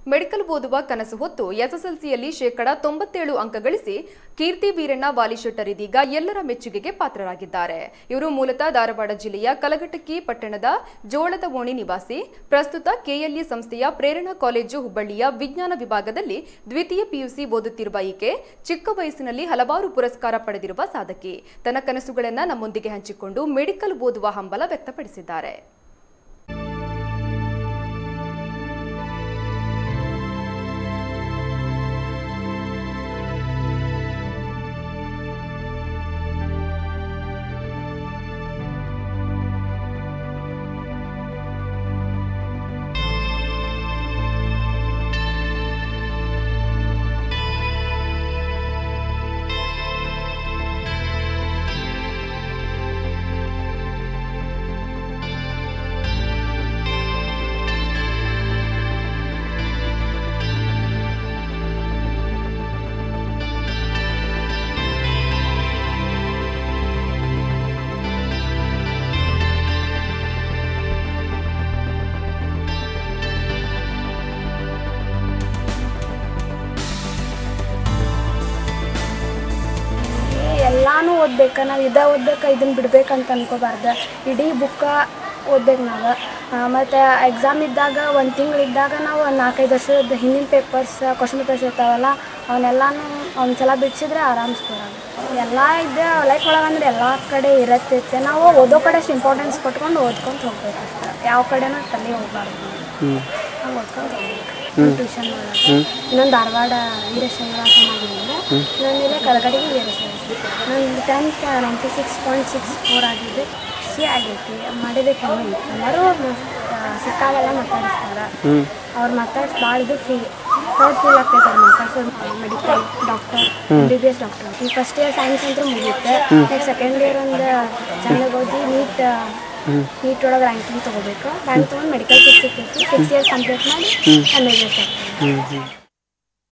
medical ಓದುವ ಕನಸು ಹೊತ್ತು ಎಸ್ಎಸ್ಎಲ್ಸಿಯಲ್ಲಿ ಶೇಕಡ ತೊಂಬತ್ತೇಳು ಅಂಕ ಗಳಿಸಿ ಕೀರ್ತಿ ವೀರಣ್ಣ ವಾಲಿಶೆಟ್ಟರ್ ಇದೀಗ ಎಲ್ಲರ ಮೆಚ್ಚುಗೆಗೆ ಪಾತ್ರರಾಗಿದ್ದಾರೆ ಇವರು ಮೂಲತಃ ಧಾರವಾಡ ಜಿಲ್ಲೆಯ ಕಲಘಟಕಿ ಪಟ್ಟಣದ ಜೋಳದ ಓಣಿ ನಿವಾಸಿ ಪ್ರಸ್ತುತ ಕೆಎಲ್ಇ ಸಂಸ್ಥೆಯ ಪ್ರೇರಣಾ ಕಾಲೇಜು ಹುಬ್ಬಳ್ಳಿಯ ವಿಜ್ಞಾನ ವಿಭಾಗದಲ್ಲಿ ದ್ವಿತೀಯ ಪಿಯುಸಿ ಓದುತ್ತಿರುವ ಈಕೆ ಚಿಕ್ಕ ವಯಸ್ಸಿನಲ್ಲಿ ಹಲವಾರು ಪುರಸ್ಕಾರ ಪಡೆದಿರುವ ಸಾಧಕಿ ತನ್ನ ಕನಸುಗಳನ್ನು ನಮ್ಮೊಂದಿಗೆ ಹಂಚಿಕೊಂಡು ಮೆಡಿಕಲ್ ಓದುವ ಹಂಬಲ ವ್ಯಕ್ತಪಡಿಸಿದ್ದಾರೆ ಎಲ್ಲಾನು ಓದ್ಬೇಕು ನಾವು ಇದ ಓದ್ಬೇಕು ಇದನ್ನ ಬಿಡ್ಬೇಕಂತ ಅನ್ಕೋಬಾರ್ದು ಇಡೀ ಬುಕ್ಕ ಓದ್ಬೇಕು ನಾವು ಮತ್ತು ಎಕ್ಸಾಮ್ ಇದ್ದಾಗ ಒಂದು ತಿಂಗಳು ಇದ್ದಾಗ ನಾವು ಒಂದು ನಾಲ್ಕೈದು ವರ್ಷದ ಹಿಂದಿನ ಪೇಪರ್ಸ್ ಕ್ವಶನ್ ಪೇಪರ್ಸ್ ಇರ್ತಾವಲ್ಲ ಅವನ್ನೆಲ್ಲಾನು ಒಂದು ಸಲ ಬಿಡಿಸಿದ್ರೆ ಆರಾಮ್ಸ್ ಬರೋದು ಎಲ್ಲ ಇದೆ ಲೈಫ್ ಒಳಗೆ ಅಂದ್ರೆ ಎಲ್ಲ ಕಡೆ ಇರತ್ತೈತೆ ನಾವು ಓದೋ ಕಡೆ ಅಷ್ಟು ಇಂಪಾರ್ಟೆನ್ಸ್ ಕೊಟ್ಕೊಂಡು ಓದ್ಕೊಂತ ಹೋಗ್ಬೇಕು ಅಷ್ಟೇ ಯಾವ ಕಡೆನೂ ತಲೆ ಹೋಗ್ಬಾರ್ದು ನಾವು ಓದ್ಕೊಂತ ಹೋಗ್ಬೇಕು ಟ್ಯೂಷನ್ ಒಳಗೆ ಇನ್ನೊಂದು ಧಾರವಾಡ ವೀರಶೈವ ಸಮಾಜದಿಂದ ಇನ್ನೊಂದು ಇದೆ ಕಲಗಡಿಗೆ ವೀರಶೈವ ನಾನು tenth ninety six point six four ಆಗಿದ್ದು ಖುಷಿ ಆಗೈತಿ ಮಾಡಿದೆ ಕಮ್ಮಿ ಎಲ್ಲರೂ ಸಿಕ್ಕಾಗೆಲ್ಲ ಮಾತಾಡಿಸ್ತಾರೆ ಅವ್ರು ಮಾತಾಡ್ಸಿ ಭಾಳ ಇದು ಫೀ ಪ್ರೌಡ್ ಫೀಲ್ ಆಗ್ತೈತೆ ಅವ್ರು ಮಾತಾಡ್ಸೋದು medical doctor B B S doctor ಈ ಫಸ್ಟ್ ಇಯರ್ ಸೈನ್ಸ್ ಅಂತೂ ಮುಗಿಯುತ್ತೆ ನೆಕ್ಸ್ಟ್ ಸೆಕೆಂಡ್ ಇಯರ್ ಒಂದು ಚೆನ್ನಾಗಿ ಓದಿ ನೀಟ್ ನೀಟ್ ಒಳಗೆ ರ್ಯಾಂಕಿಂಗ್ ತೊಗೋಬೇಕು ರ್ಯಾಂಕ್ ತೊಗೊಂಡು ಮೆಡಿಕಲ್ ಸೀಟ್ ಸಿಗ್ತೈತಿ ಸಿಕ್ಸ್ ಇಯರ್ಸ್ ಕಂಪ್ಲೀಟ್ ಮಾಡಿ M B B S doctor